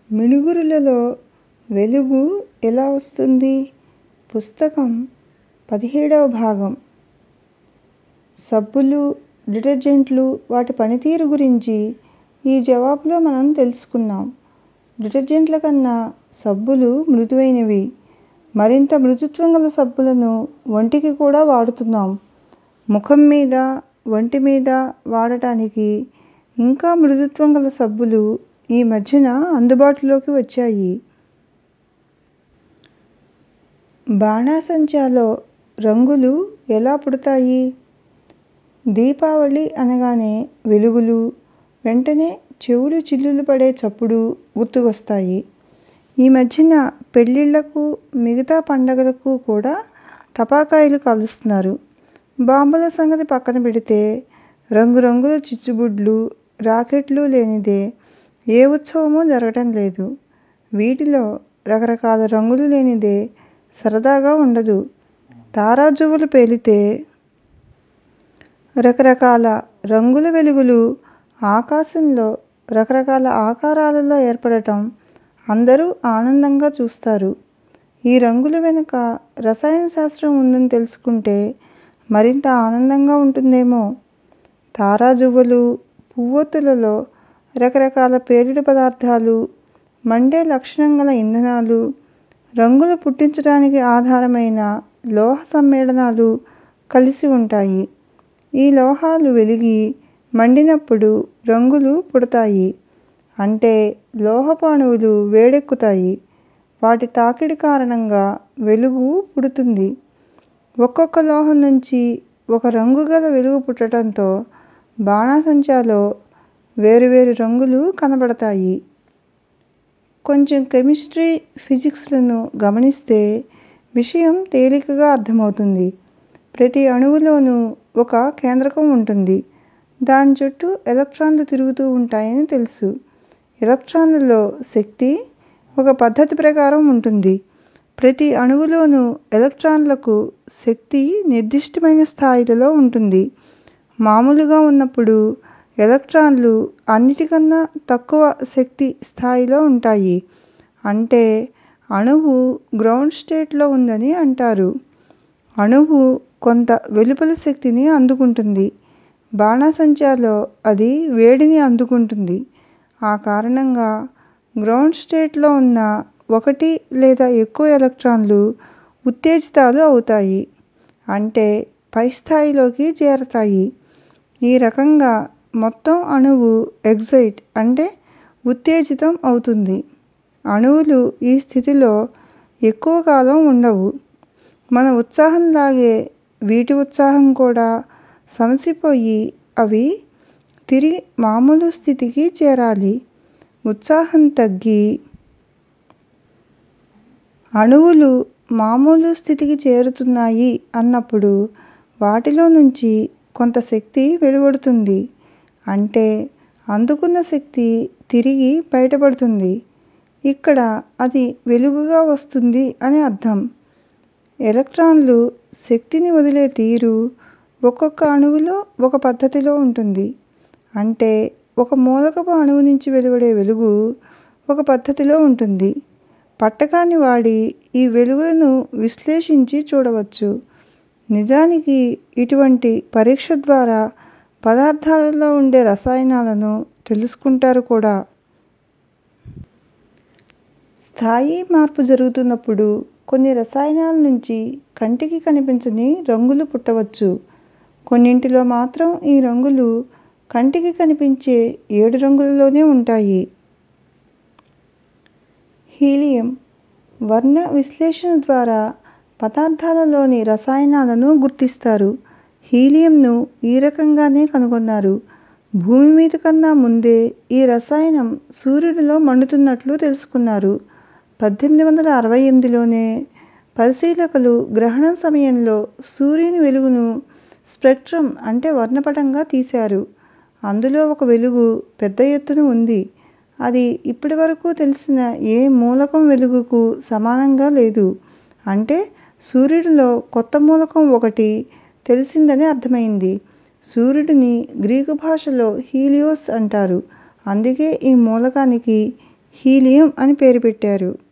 మిణుగురులలో వెలుగు ఎలా వస్తుంది? పుస్తకం పదిహేడవ భాగం సబ్బులు, డిటర్జెంట్లు వాటి పనితీరు గురించి ఈ జవాబులో మనం తెలుసుకున్నాం. డిటర్జెంట్ల కన్నా సబ్బులు మృదువైనవి. మరింత మృదుత్వం గల సబ్బులను ఒంటికి కూడా వాడుతున్నాం. ముఖం మీద, ఒంటి మీద వాడటానికి ఇంకా మృదుత్వం గల సబ్బులు ఈ మధ్యన అందుబాటులోకి వచ్చాయి. బాణాసంచాలో రంగులు ఎలా పుడతాయి? దీపావళి అనగానే వెలుగులు, వెంటనే చెవులు చిల్లులు పడే చప్పుడు గుర్తుకొస్తాయి. ఈ మధ్యన పెళ్ళిళ్ళకు, మిగతా పండగలకు కూడా టపాకాయలు కాలుస్తున్నారు. బాంబుల సంగతి పక్కన పెడితే రంగురంగుల చిచ్చుబుడ్లు, రాకెట్లు లేనిదే ఏ ఉత్సవమూ జరగటం లేదు. వీటిలో రకరకాల రంగులు లేనిదే సరదాగా ఉండదు. తారాజువ్వలు పేలితే రకరకాల రంగుల వెలుగులు ఆకాశంలో రకరకాల ఆకారాలలో ఏర్పడటం అందరూ ఆనందంగా చూస్తారు. ఈ రంగుల వెనుక రసాయన శాస్త్రం ఉందని తెలుసుకుంటే మరింత ఆనందంగా ఉంటుందేమో! తారాజువ్వలు, పువ్వొత్తులలో రకరకాల పేలుడు పదార్థాలు, మండే లక్షణం గల ఇంధనాలు, రంగులు పుట్టించటానికి ఆధారమైన లోహ సమ్మేళనాలు కలిసి ఉంటాయి. ఈ లోహాలు వెలిగి మండినప్పుడు రంగులు పుడతాయి. అంటే లోహపు అణువులు వేడెక్కుతాయి. వాటి తాకిడి కారణంగా వెలుగు పుడుతుంది. ఒక్కొక్క లోహం నుంచి ఒక రంగు గల వెలుగు పుట్టటంతో బాణాసంచాలో వేరువేరు రంగులు కనబడతాయి. కొంచెం కెమిస్ట్రీ, ఫిజిక్స్ లను గమనిస్తే విషయం తేలికగా అర్థమవుతుంది. ప్రతి అణువులోనూ ఒక కేంద్రకం ఉంటుంది. దాని చుట్టూ ఎలక్ట్రాన్లు తిరుగుతూ ఉంటాయని తెలుసు. ఎలక్ట్రాన్లలో శక్తి ఒక పద్ధతి ప్రకారం ఉంటుంది. ప్రతి అణువులోనూ ఎలక్ట్రాన్లకు శక్తి నిర్దిష్టమైన స్థాయిలలో ఉంటుంది. మామూలుగా ఉన్నప్పుడు ఎలక్ట్రాన్లు అన్నిటికన్నా తక్కువ శక్తి స్థాయిలో ఉంటాయి. అంటే అణువు గ్రౌండ్ స్టేట్ లో ఉందని అంటారు. అణువు కొంత వెలుపలి శక్తిని అందుకుంటుంది. బాణాసంచాలో అది వేడిని అందుకుంటుంది. ఆ కారణంగా గ్రౌండ్ స్టేట్ లో ఉన్న ఒకటి లేదా ఎక్కువ ఎలక్ట్రాన్లు ఉత్తేజితాలు అవుతాయి. అంటే పై స్థాయిలోకి చేరతాయి. ఈ రకంగా మొత్తం అణువు ఎగ్జైట్ అంటే ఉత్తేజితం అవుతుంది. అణువులు ఈ స్థితిలో ఎక్కువ కాలం ఉండవు. మన ఉత్సాహంలాగే వీటి ఉత్సాహం కూడా సమసిపోయి అవి తిరిగి మామూలు స్థితికి చేరాలి. ఉత్సాహం తగ్గి అణువులు మామూలు స్థితికి చేరుతున్నాయి అన్నప్పుడు వాటిలో నుంచి కొంత శక్తి వెలువడుతుంది. అంటే అందుకున్న శక్తి తిరిగి బయటపడుతుంది. ఇక్కడ అది వెలుగుగా వస్తుంది అని అర్థం. ఎలక్ట్రాన్లు శక్తిని వదిలే తీరు ఒక్కొక్క అణువులో ఒక పద్ధతిలో ఉంటుంది. అంటే ఒక మూలకపు అణువు నుంచి వెలువడే వెలుగు ఒక పద్ధతిలో ఉంటుంది. పట్టకాన్ని వాడి ఈ వెలుగులను విశ్లేషించి చూడవచ్చు. నిజానికి ఇటువంటి పరీక్ష ద్వారా పదార్థాలలో ఉండే రసాయనాలను తెలుసుకుంటారు కూడా. స్థాయి మార్పు జరుగుతున్నప్పుడు కొన్ని రసాయనాల నుంచి కంటికి కనిపించని రంగులు పుట్టవచ్చు. కొన్నింటిలో మాత్రం ఈ రంగులు కంటికి కనిపించే ఏడు రంగులలోనే ఉంటాయి. హీలియం వర్ణ విశ్లేషణ ద్వారా పదార్థాలలోని రసాయనాలను గుర్తిస్తారు. హీలియంను ఈ రకంగానే కనుగొన్నారు. భూమి మీద కన్నా ముందే ఈ రసాయనం సూర్యుడిలో మండుతున్నట్లు తెలుసుకున్నారు. పద్దెనిమిది వందల అరవై ఎనిమిదిలోనే పరిశీలకులు గ్రహణం సమయంలో సూర్యుని వెలుగును స్పెక్ట్రమ్ అంటే వర్ణపటంగా తీశారు. అందులో ఒక వెలుగు పెద్ద ఎత్తున ఉంది. అది ఇప్పటివరకు తెలిసిన ఏ మూలకం వెలుగుకు సమానంగా లేదు. అంటే సూర్యుడిలో కొత్త మూలకం ఒకటి తెలిసిందని అర్థమైంది. సూర్యుడిని గ్రీకు భాషలో హీలియోస్ అంటారు. అందుకే ఈ మూలకానికి హీలియం అని పేరు పెట్టారు